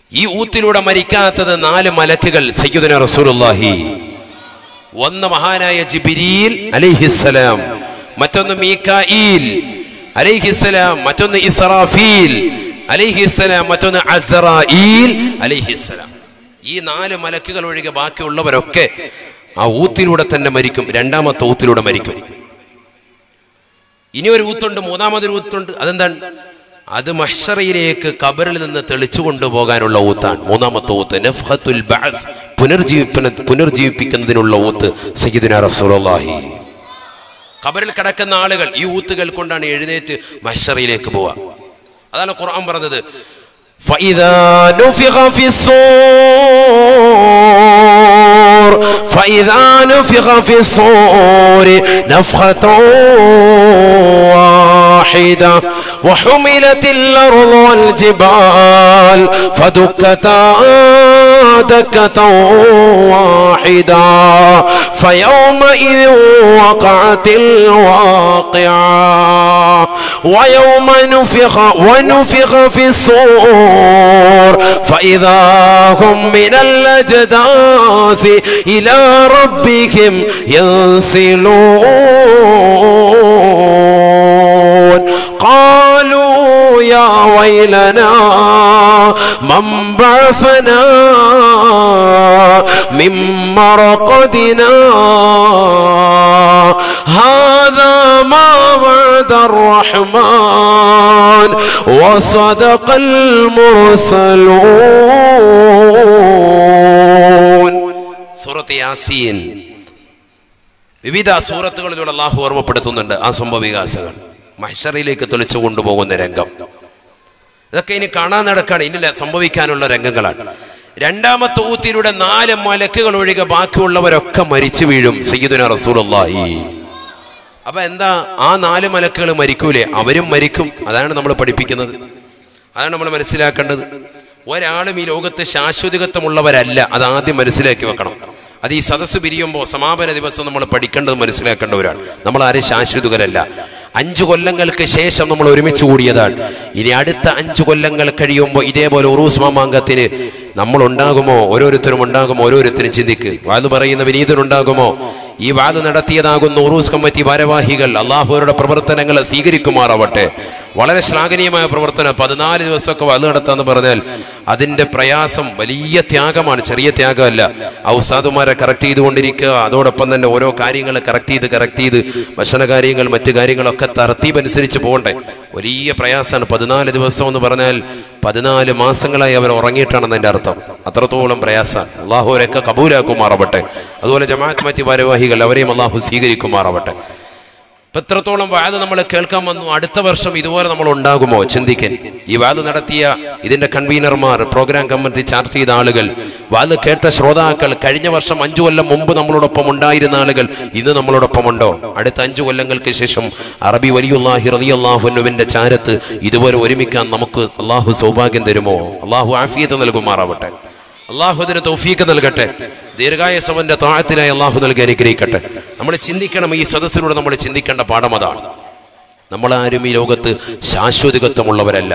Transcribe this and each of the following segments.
ഈ ഊത്തിലൂടെ മരിക്കാത്തത് നാല് മലക്കുകൾ സയ്യിദുന റസൂലുള്ളാഹി ഒന്ന് മഹാനായ ജിബിരിൽ അലൈഹിസ്സലാം മറ്റൊന്ന് മീകായിൽ അലൈഹിസ്സലാം മറ്റൊന്ന് ഇസ്രാഫീൽ അലൈഹിസ്സലാം മറ്റൊന്ന് അസറായിൽ അലൈഹിസ്സലാം ഈ നാല് മലക്കുകൾ ഒഴികെ ബാക്കിയുള്ളവരൊക്കെ ആ ഊത്തിലൂടെ തന്നെ മരിക്കും രണ്ടാമത്തെ ഊത്തിലൂടെ മരിക്കും ഇനി ഒരു ഊത്തുണ്ട് മൂന്നാമതൊരു ഊത്തുണ്ട് അതെന്താണ് അത് മഹ്ഷറയിലേക്ക് കബറിൽ നിന്ന് തെളിച്ചു കൊണ്ടുപോകാനുള്ള ഊത്താണ് മൂന്നാമത്തെ ഊത്ത് നഫ്ഹത്തുൽ ബഅസ് പുനർജീവിപ്പന പുനർജീവിപ്പിക്കുന്നതിനുള്ള ഊത്ത് സയ്യിദുന റസൂലുള്ളാഹി ഖബറിൽ കിടക്കുന്ന ആളുകൾ ഈ ഊത്തുകൾ കൊണ്ടാണ് എഴുന്നേറ്റ് മഹ്ഷറയിലേക്ക് പോവുക അതാണ് ഖുർആൻ പറഞ്ഞത് فإذا نفخ في الصور فإذا نفخ في الصور نفخة واحدة وحملت الأرض والجبال فدكتا دكة واحدة فيومئذ وقعت الواقعة ويوم نفخ ونفخ في الصور فإذا هم من الأجداث إلى ربهم ينسلون قالوا يا ويلنا من بعثنا من مرقدنا هذا ما وعد الرحمن وصدق المرسلون സൂറത്ത് യാസീൻ വിവിധ സൂറത്തുകളിലൂടെ അള്ളാഹു ഓർമ്മപ്പെടുത്തുന്നുണ്ട് ആ സംഭവ വികാസങ്ങൾ മഹ്ഷറിലേക്ക് തെളിച്ചു കൊണ്ടുപോകുന്ന രംഗം ഇതൊക്കെ ഇനി കാണാൻ നടക്കാണ് ഇനില്ല സംഭവിക്കാനുള്ള രംഗങ്ങളാണ് രണ്ടാമത്തെ ഊത്തിലൂടെ നാല് മലക്കുകൾ ഒഴികെ ബാക്കിയുള്ളവരൊക്കെ മരിച്ചു വീഴും സയ്യിദുന റസൂലുള്ളാഹി അപ്പൊ എന്താ ആ നാല് മലക്കുകൾ മരിക്കൂലേ അവരും മരിക്കും അതാണ് നമ്മൾ പഠിപ്പിക്കുന്നത് അതാണ് നമ്മൾ മനസ്സിലാക്കേണ്ടത് ഒരാളും ഈ ലോകത്ത് ശാശ്വതികത്വമുള്ളവരല്ല അത് ആദ്യം മനസ്സിലാക്കി വെക്കണം അത് ഈ സദസ്സ് പിരിയുമ്പോൾ സമാപന ദിവസം നമ്മൾ പഠിക്കേണ്ടത് മനസ്സിലാക്കേണ്ടവരാണ് നമ്മൾ ആരും ശാശ്വതികരല്ല അഞ്ചു കൊല്ലങ്ങൾക്ക് ശേഷം നമ്മൾ ഒരുമിച്ച് കൂടിയതാണ് ഇനി അടുത്ത അഞ്ചു കൊല്ലങ്ങൾ കഴിയുമ്പോൾ ഇതേപോലെ ഉറൂസ് മാമാങ്കത്തിന് നമ്മൾ ഉണ്ടാകുമോ ഓരോരുത്തരും ഉണ്ടാകുമോ ഓരോരുത്തരും ചിന്തിക്ക് വാത് പറയുന്ന വിനീതനുണ്ടാകുമോ ഈ വാത് നടത്തിയതാകുന്ന ഉറൂസ് കമ്മിറ്റി ഭാരവാഹികൾ അള്ളാഹുവരുടെ പ്രവർത്തനങ്ങളെ സ്വീകരിക്കുമാറാവട്ടെ വളരെ ശ്ലാഘനീയമായ പ്രവർത്തനം പതിനാല് ദിവസമൊക്കെ വാത് നടത്താന്ന് പറഞ്ഞാൽ അതിന്റെ പ്രയാസം വലിയ ത്യാഗമാണ് ചെറിയ ത്യാഗമല്ല ഔസാദുമാരെ കറക്റ്റ് ചെയ്തുകൊണ്ടിരിക്കുക അതോടൊപ്പം തന്നെ ഓരോ കാര്യങ്ങൾ കറക്റ്റ് ചെയ്ത് കറക്റ്റ് ചെയ്ത് ഭക്ഷണ കാര്യങ്ങൾ മറ്റു കാര്യങ്ങളൊക്കെ തർത്തീബ് അനുസരിച്ച് പോകണ്ടേ വലിയ പ്രയാസമാണ് പതിനാല് ദിവസം എന്ന് പറഞ്ഞാൽ പതിനാല് മാസങ്ങളായി അവർ ഉറങ്ങിയിട്ടാണെന്ന് എൻ്റെ അർത്ഥം അത്രത്തോളം പ്രയാസമാണ് അള്ളാഹു അവരൊക്കെ കബൂലാക്കുമാറാവട്ടെ അതുപോലെ ജമാഅത്ത് മറ്റ് ഭാരവാഹികൾ അവരെയും അള്ളാഹു സ്വീകരിക്കുമാറാവട്ടെ ഇപ്പൊ എത്രത്തോളം വാത് നമ്മൾ കേൾക്കാൻ വന്നു അടുത്ത വർഷം ഇതുപോലെ നമ്മൾ ഉണ്ടാകുമോ ചിന്തിക്കൻ ഈ വാത് നടത്തിയ ഇതിന്റെ കൺവീനർമാർ പ്രോഗ്രാം കമ്മിറ്റി ചർച്ച ചെയ്ത ആളുകൾ വാത് കേട്ട ശ്രോതാക്കൾ കഴിഞ്ഞ വർഷം അഞ്ചു കൊല്ലം മുമ്പ് നമ്മളോടൊപ്പം ഉണ്ടായിരുന്ന ആളുകൾ ഇന്ന് നമ്മളോടൊപ്പം ഉണ്ടോ അടുത്ത അഞ്ചു കൊല്ലങ്ങൾക്ക് ശേഷം അറബി വലിയുല്ലാഹി റലിയല്ലാഹുനുവിന്റെ ചാരത്ത് ഇതുവരെ ഒരുമിക്കാൻ നമുക്ക് അള്ളാഹു സൗഭാഗ്യം തരുമോ അള്ളാഹു ആഫിയത്ത് നൽകുമാറാവട്ടെ അള്ളാഹു അതിന് തൗഫീക്ക് നൽകട്ടെ ദീർഘായസവന്റെ താഴത്തിനായി അള്ളാഹു നൽകി അനുഗ്രഹിക്കട്ടെ നമ്മൾ ചിന്തിക്കണം ഈ സദസ്സിലൂടെ നമ്മൾ ചിന്തിക്കേണ്ട പാഠം അതാണ് നമ്മളാരും ഈ ലോകത്ത് ശാശ്വതികത്വമുള്ളവരല്ല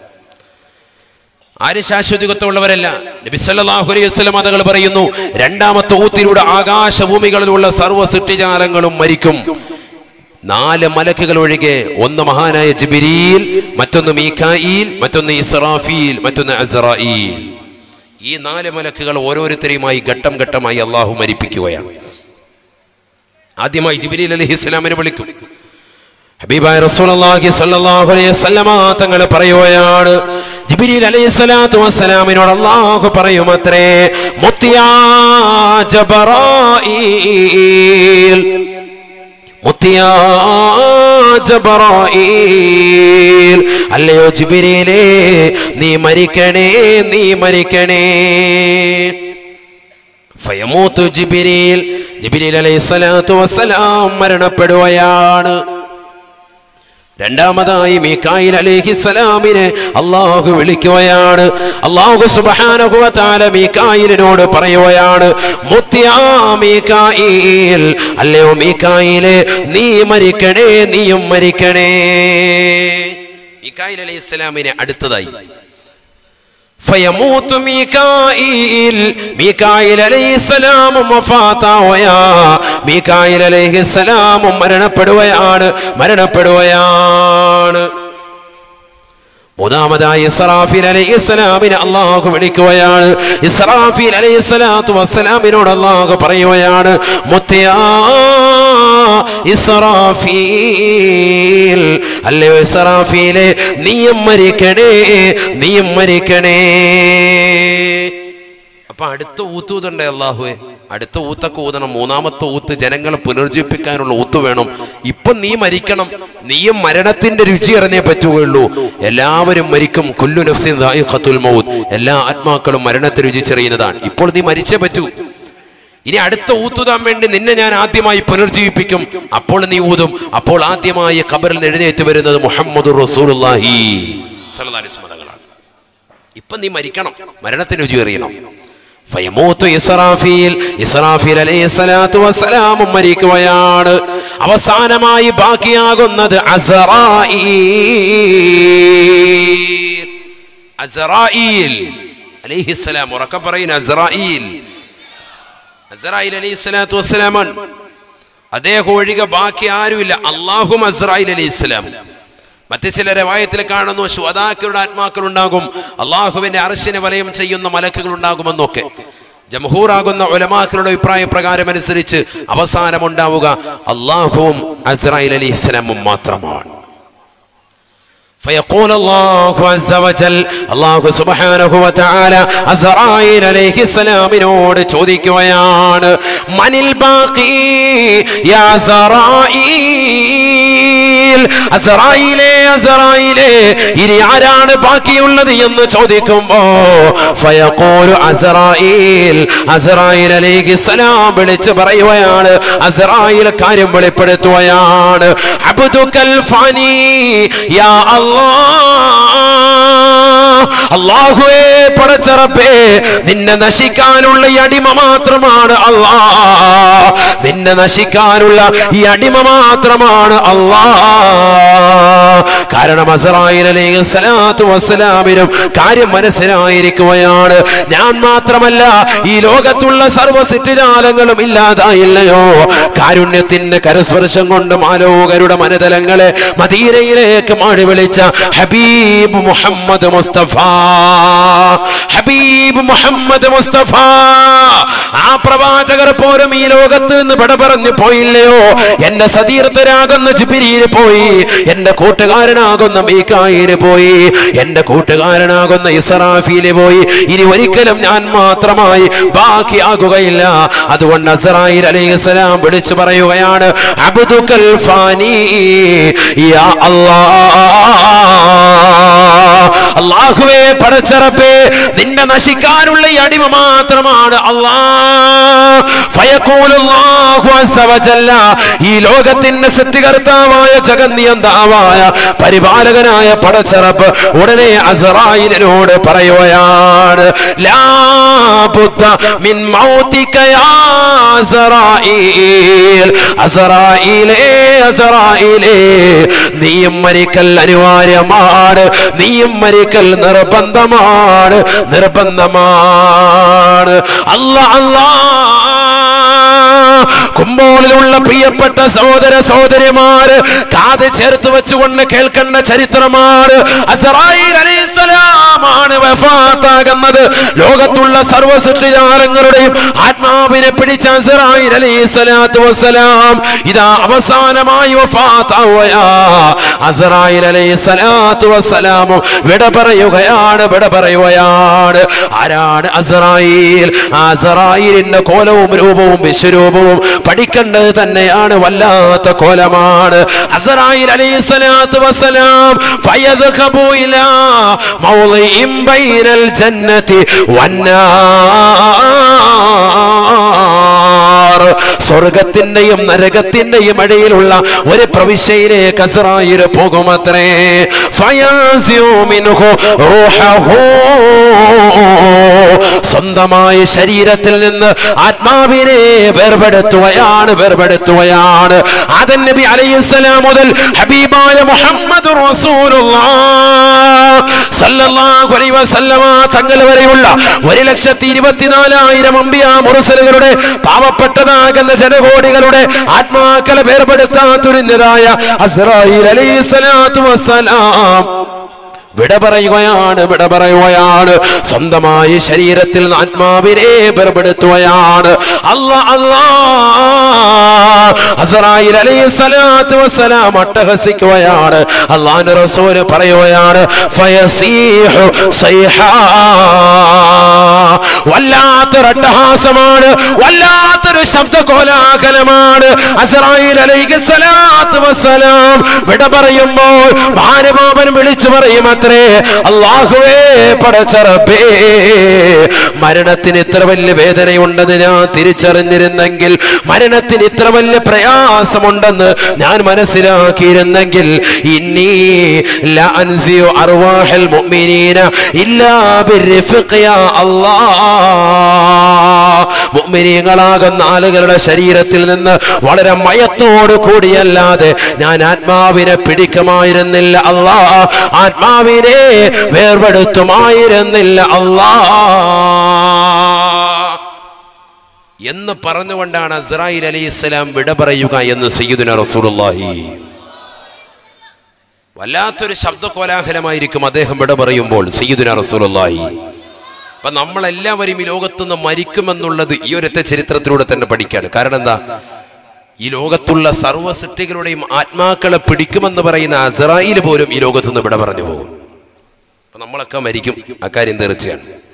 ആര് ശാശ്വതികത്വമുള്ളവരല്ല നബി സല്ലല്ലാഹു അലൈഹി വസല്ലം അതകൾ പറയുന്നു രണ്ടാമത്തെ ഊത്തിലൂടെ ആകാശഭൂമികളിലുള്ള സർവ്വ സൃഷ്ടിജാലങ്ങളും മരിക്കും നാല് മലക്കുകൾ ഒഴികെ ഒന്ന് മഹാനായ ജിബിരിയിൽ മറ്റൊന്ന് മീഖായിൽ മറ്റൊന്ന് ഇസ്രാഫീൽ മറ്റൊന്ന് അസറായിൽ ഈ നാല് മലക്കുകൾ ഓരോരുത്തരെയുമായി ഘട്ടം ഘട്ടമായി അള്ളാഹു മരിപ്പിക്കുകയാണ് ആദ്യമായി ജിബിരിൽ അലൈഹി ഇസ്ലാമിനെ വിളിക്കും ഹബീബായ റസൂലുള്ളാഹി സ്വല്ലല്ലാഹു അലൈഹി വസല്ലമ തങ്ങൾ പറയുകയാണ് ജിബ്രീൽ അലൈഹി സ്വലാത്തു വസ്സലാമിനോട് അല്ലാഹു പറയുമത്രേ മുത്തിയാ ജബറായീൽ മുത്തിയാ ജബറായീൽ അല്ലയോ ജിബ്രീലേ നീ മരിക്കണേ നീ മരിക്കണേ ഫയമൂത്തു ജിബ്രീൽ ജിബ്രീൽ അലൈഹി സ്വലാത്തു വസ്സലാം മരണപ്പെടുകയാണ് രണ്ടാമതായി മീക്കായിൽ അലേഹിസലാമിനെ അള്ളാഹു വിളിക്കുകയാണ് അള്ളാഹു സുബ്ഹാനഹു വ തആല മീക്കായിലിനോട് പറയുകയാണ് മുത്തിയാ മീക്കായിൽ അല്ലയോ മീക്കായിലെ നീ മരിക്കണേ നീയും മരിക്കണേ മീക്കായിൽ അലൈഹിസ്സലാമിനെ അടുത്തതായി ഫയമൂത്ത് മീകായിൽ മീകായിൽ അലൈഹിസ്സലാമും വഫാത്താവയാ മീകായിൽ അലൈഹിസ്സലാമും മരണപ്പെടുകയാണ് മരണപ്പെടുകയാണ് മൂന്നാമതായി ഇസ്രാഫീൽ അലൈഹിസ്സലാമിനെ അള്ളാഹു വിളിക്കുകയാണ് ഇസ്രാഫീൽ അലൈഹിസ്സലാത്തു വസ്സലാമിനോട് അള്ളാഹു പറയുകയാണ് മുത്തയാ ഇസ്രാഫീൽ അല്ലയോ ഇസ്രാഫീലെ നീയും മരിക്കണേ നീയും മരിക്കണേ അപ്പൊ അടുത്ത ഊത്ത് ഊതണ്ടേ അള്ളാഹുവെ അടുത്ത ഊത്തൊക്കെ ഊതണം മൂന്നാമത്തെ ഊത്ത് ജനങ്ങളെ പുനർജീവിപ്പിക്കാനുള്ള ഊത്ത് വേണം ഇപ്പൊ നീ മരിക്കണം നീയും മരണത്തിന്റെ രുചി അറിഞ്ഞേ പറ്റുകയുള്ളൂ എല്ലാവരും മരിക്കും കുല്ലു നഫ്സിൻ ദായിഖത്തുൽ മൗത്ത് എല്ലാ ആത്മാക്കളും മരണത്തെ രുചിച്ചറിയുന്നതാണ് ഇപ്പോൾ നീ മരിച്ചേ പറ്റൂ ഇനി അടുത്ത ഊത്തുതാൻ വേണ്ടി നിന്നെ ഞാൻ ആദ്യമായി പുനർജീവിപ്പിക്കും അപ്പോൾ നീ ഊതും അപ്പോൾ ആദ്യമായി ഖബറിൽ നിന്ന് എഴുന്നേറ്റ് വരുന്നത് മുഹമ്മദ് റസൂലുള്ളാഹി സ്വല്ലല്ലാഹി അലൈഹി വസല്ലം തങ്ങളാണ് ഇപ്പൊ നീ മരിക്കണം മരണത്തിന് രുചി അറിയണം ഫയമൂത്തു ഇസ്രാഫീൽ ഇസ്രാഫീൽ അലൈഹി സ്വലാത്തു വസ്സലാം മരിക്കുകയാണ് അവസാനമായി ബാക്കിയാകുന്നത് അസറായീൽ അസറായീൽ അലൈഹിസ്സലാം ഉറക്കെ പറയുന്ന അസറായീൽ അസറായിൽ അലൈഹി സ്വലാത്തു വസ്സലാമാണ് അദ്ദേഹം ഒഴികെ ബാക്കി ആരുമില്ല അള്ളാഹും അസറായിൽ അലൈഹി സ്വലാം മറ്റു ചില രവായത്തിൽ കാണുന്നു ശ്വതാക്കളുടെ ആത്മാക്കൾ ഉണ്ടാകും അള്ളാഹുവിന്റെ അർശിനെ വലയം ചെയ്യുന്ന മലക്കുകൾ ഉണ്ടാകുമെന്നൊക്കെ ജംഹൂറാകുന്ന ഒലമാക്കളുടെ അഭിപ്രായ പ്രകാരം അനുസരിച്ച് അവസാനം ഉണ്ടാവുക അള്ളാഹുവും അസ്രായിൽ അലി ഇസ്ലാമും മാത്രമാണ് فيقول الله عز وجل الله سبحانه وتعالى അസറായിൽ അലൈഹി സ്വലാമിനോട് ചോദിക്കുകയാണ് മനിൽ ബാക്കി യാ അസറായിൽ അസറായിലെ അസറായിലെ ഇനി ആരാണ് ബാക്കിയുള്ളത് എന്ന് ചോദിക്കുമ്പോ ഫയഖൂലു അസറായിൽ അസറായിൽ അലൈഹി സ്വലാം വിളിച്ച് പറയുകയാണ് അസറായിൽ കാര്യം വെളിപ്പെടുത്തുകയാണ് അബ്ദുക്കൽ ഫാനി യാ അല്ലാഹ് അള്ളാഹുവേ പടച്ചറപ്പേ നിന്നെ നശിക്കാനുള്ള ഈ അടിമ മാത്രമാണ് അള്ളാ നിന്നെ നശിക്കാനുള്ള ഈ അടിമ മാത്രമാണ് അള്ളാ കാരണം അസറായിൽ അലൈഹി സ്വലാത്തു വസ്സലാമിനും കാര്യം മനസ്സിലായിരിക്കുകയാണ് ഞാൻ മാത്രമല്ല ഈ ലോകത്തുള്ള സർവ്വ സിറ്റിജാലങ്ങളും ഇല്ലാതായില്ലയോ കാരുണ്യത്തിന്റെ കരസ്പർശം കൊണ്ട് മാലോകരുടെ മനതലങ്ങളെ മദീനയിലേക്ക് മാടി വിളിച്ച ഹബീബ് മുഹമ്മദ് മുസ്തഫ ഹബീബ് മുഹമ്മദ് മുസ്തഫ ആ പ്രവാചകർ പോലും ഈ ലോകത്ത് നിന്ന് വിട പറഞ്ഞു പോയില്ലയോ എന്റെ സതീർത്ഥരാകുന്ന ജിബിരിയിൽ പോയി എന്റെ കൂട്ടുകാരനാകുന്ന മീക്കായിന് പോയി എന്റെ കൂട്ടുകാരനാകുന്ന ഇസറാഫിയില് പോയി ഇനി ഒരിക്കലും ഞാൻ മാത്രമായി ബാക്കിയാകുകയില്ല അതുകൊണ്ട് അസറായിൽ അലൈഹിസ്സലാം വിളിച്ചു പറയുകയാണ് അബ്ദുക്കൽ ഫാനി യാ അല്ലാഹ് അള്ളാഹുവേ പടച്ചറപ്പേ നിന്നെ നശിക്കാനുള്ള ഈ അടിമ മാത്രമാണ് അള്ളാ ഫയഖൂലുല്ലാഹു അസ്സ വജല്ല ഈ ലോകത്തിന്റെ സത്യകർത്താവായ ജഗന്നിയന്താവായ പരിപാലകനായ പടച്ചറപ്പ് ഉടനെ അസറായിലിനോട് പറയുകയാണ് ലാ ബുദ്ധ മിൻ മൗതിക യാ അസറായിൽ അസറായിലേ അസറായിലേ നീയും മരിക്കൽ അനിവാര്യമാണ് നീയും മരിക്കൽ നിർബന്ധമാണ് നിർബന്ധമാണ് അല്ല അല്ലാ കുമ്പോളിലുള്ള പ്രിയപ്പെട്ട സഹോദര സഹോദരിമാര് കാത് ചേർത്ത് വെച്ചുകൊണ്ട് കേൾക്കേണ്ട ചരിത്രമാണ് അസറായിൽ അലൈഹിസ്സലാമാണ് വഫാത്താകുന്നത് ലോകത്തുള്ള സർവ്വ സൃഷ്ടിജാലങ്ങളുടെയും ആത്മാവിനെ പിടിച്ച അസറായിൽ അലൈഹിസ്സലാത്തു വസ്സലാം ഇതാ അവസാനമായി വഫാത്താവുകയാ അസറായിൽ അലൈഹിസ്സലാത്തു വസ്സലാമും വിട പറയുകയാണ് വിട പറയുകയാണ് ആരാണ് അസറായിൽ ആ അസറായിലിന്റെ കോലവും രൂപവും വിശ്വരൂപവും പഠിക്കേണ്ടത് തന്നെയാണ് വല്ലാത്ത കോലമാണ് അസറായിൽ അലൈഹി സ്വലാത്തു വസ്സലാം ഫയദ്ഖബു ഇലാ മൗളിഇൻ ബൈനൽ ജന്നതി വന്നാർ സ്വർഗത്തിന്റെയും നരകത്തിന്റെയും ഇടയിലുള്ള ഒരു പ്രവിശ്യയിലേക്ക് അസറായിൽ പോകുമത്രേ ഫയാസിയു മിൻഹു റൂഹഹു സ്വന്തമായ ശരീരത്തിൽ നിന്ന് ആത്മാവിനെ വേർപെടുത്തുകയാണ് വേർപെടുത്തുകയാണ് ആദൻ നബി അലൈഹിസ്സലാം മുതൽ ഹബീബായ മുഹമ്മദ് സല്ലല്ലാഹു അലൈഹി വസല്ലമ തങ്ങൾ വരെയുള്ള ഒരു ലക്ഷത്തി ഇരുപത്തിനാലായിരം അമ്പിയ മുറുസലുകളുടെ പാവപ്പെട്ടതാകുന്ന ജനകോടികളുടെ ആത്മാക്കളെ വേർപെടുത്താൻ തുനിഞ്ഞതായ അസ്രായിൽ അലൈഹി സ്വലാത്തു വസ്സലാം വിട പറയുകയാണ് വിട പറയുകയാണ് സ്വന്തമായി ശരീരത്തിൽ നിന്ന് ആത്മാവിനെ വേർപെടുത്തുകയാണ് അല്ലാ അല്ലാ അസറായിൽ അലൈഹി സ്വലാത്തു വസ്സലാം അട്ടഹസിക്കുകയാണ് അള്ളാഹുവിന്റെ റസൂല് പറയുകയാണ് ഫയസീഹു സൈഹാ വല്ലാത്തൊരു അട്ടഹാസമാണ് വല്ലാത്തൊരു ശബ്ദ കോലാഹലമാണ് അസറായിൽ അലൈഹി സ്വലാത്തു വസ്സലാം വിട പറയുമ്പോൾ ഭാരമാപൻ വിളിച്ചു പറയും അത്രേ അള്ളാഹുവേ പടച്ചറബേ മരണത്തിന് ഇത്ര വലിയ വേദനയുണ്ടെന്ന് ഞാൻ തിരിച്ചറിഞ്ഞിരുന്നെങ്കിൽ മരണത്തിന് ഇത്ര വലിയ പ്രയാസമുണ്ടെന്ന് ഞാൻ മനസ്സിലാക്കിയിരുന്നെങ്കിൽ ഇന്നീ ലാ അൻസിയു അർവാഹൽ മുഅ്മിനീന ഇല്ലാ ബിർരിഫ്ഖി യാ അല്ലാഹ് മുഅ്മിനീങ്ങളാകുന്ന ആളുകളുടെ ശരീരത്തിൽ നിന്ന് വളരെ മയത്തോട് കൂടിയല്ലാതെ ഞാൻ ആത്മാവിനെ പിടിക്കുമായിരുന്നില്ല അല്ലാ ആത്മാവിനെ വേർപെടുത്തുമായിരുന്നില്ല അല്ലാ എന്ന് പറഞ്ഞുകൊണ്ടാണ് അസ്രായിൽ അലൈഹി ഇസ്ലാം വിട പറയുക എന്ന് സയ്യിദുന റസൂലുള്ളാഹി വല്ലാത്തൊരു ശബ്ദ കോലാഹലമായിരിക്കും അദ്ദേഹം വിട പറയുമ്പോൾ സയ്യിദുന റസൂലുള്ളാഹി അപ്പൊ നമ്മളെല്ലാവരും ഈ ലോകത്തുനിന്ന് മരിക്കുമെന്നുള്ളത് ഈ ഒരൊറ്റ ചരിത്രത്തിലൂടെ തന്നെ പഠിക്കാണ് കാരണം എന്താ ഈ ലോകത്തുള്ള സർവ്വ സൃഷ്ടികളുടെയും ആത്മാക്കളെ പിടിക്കുമെന്ന് പറയുന്ന അസറായിൽ പോലും ഈ ലോകത്തുനിന്ന് വിട പറഞ്ഞു പോകും അപ്പൊ നമ്മളൊക്കെ മരിക്കും അക്കാര്യം തീർച്ചയാണ്